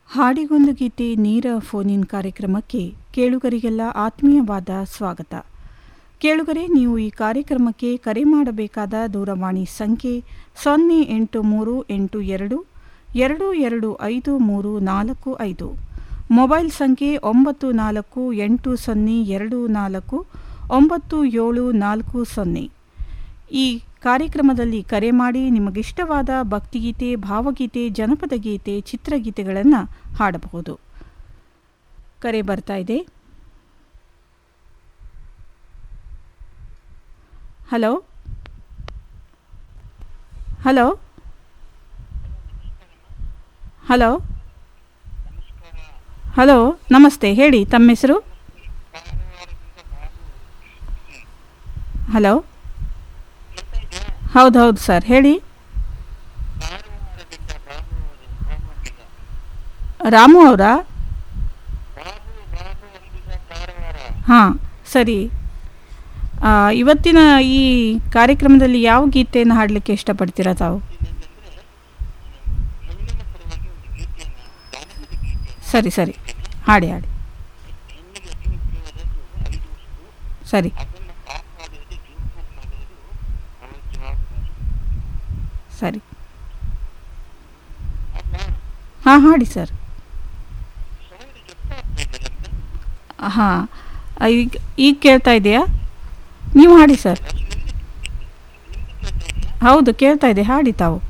ಹಾಡಿಗೊಂದು ಗೀತೆ ನೇರ ಫೋನಿನ್ ಕಾರ್ಯಕ್ರಮಕ್ಕೆ ಕೇಳುಗರಿಗೆಲ್ಲ ಆತ್ಮೀಯವಾದ ಸ್ವಾಗತ ಕೇಳುಗರೆ ನೀವು ಈ ಕಾರ್ಯಕ್ರಮಕ್ಕೆ ಕರೆ ಮಾಡಬೇಕಾದ ದೂರವಾಣಿ ಸಂಖ್ಯೆ ಸೊನ್ನೆ ಎಂಟು ಮೂರು ಎಂಟು ಎರಡು ಎರಡು ಎರಡು ಐದು ಮೂರು ನಾಲ್ಕು ಐದು ಮೊಬೈಲ್ ಸಂಖ್ಯೆ ಒಂಬತ್ತು ನಾಲ್ಕು ಎಂಟು ಸೊನ್ನೆ ಎರಡು ನಾಲ್ಕು ಒಂಬತ್ತು ಏಳು ನಾಲ್ಕು ಸೊನ್ನೆ ಈ ಕಾರ್ಯಕ್ರಮದಲ್ಲಿ ಕರೆ ಮಾಡಿ ನಿಮಗಿಷ್ಟವಾದ ಭಕ್ತಿಗೀತೆ ಭಾವಗೀತೆ ಜನಪದ ಗೀತೆ ಚಿತ್ರಗೀತೆಗಳನ್ನು ಹಾಡಬಹುದು ಕರೆ ಬರ್ತಾ ಇದೆ ಹಲೋ ಹಲೋ ಹಲೋ ಹಲೋ ನಮಸ್ತೆ ಹೇಳಿ ತಮ್ಮ ಹೆಸರು ಹಲೋ ಹೌದು ಹೌದು ಸರ್ ಹೇಳಿ ರಾಮು ಅವರಾ ಹಾಂ ಸರಿ ಆ, ಇವತ್ತಿನ ಈ ಕಾರ್ಯಕ್ರಮದಲ್ಲಿ ಯಾವ ಗೀತೆಯನ್ನು ಹಾಡಲಿಕ್ಕೆ ಇಷ್ಟಪಡ್ತೀರಾ ತಾವು ಸರಿ ಸರಿ ಹಾಡಿ ಹಾಡಿ ಸರಿ ಸರಿ ಹಾಂ ಹಾಡಿ ಸರ್ ಹಾಂ ಈಗ ಈಗ ಕೇಳ್ತಾ ಇದೆಯಾ ನೀವು ಹಾಡಿ ಸರ್ ಹೌದು ಕೇಳ್ತಾ ಇದೆ ಹಾಡಿ ತಾವು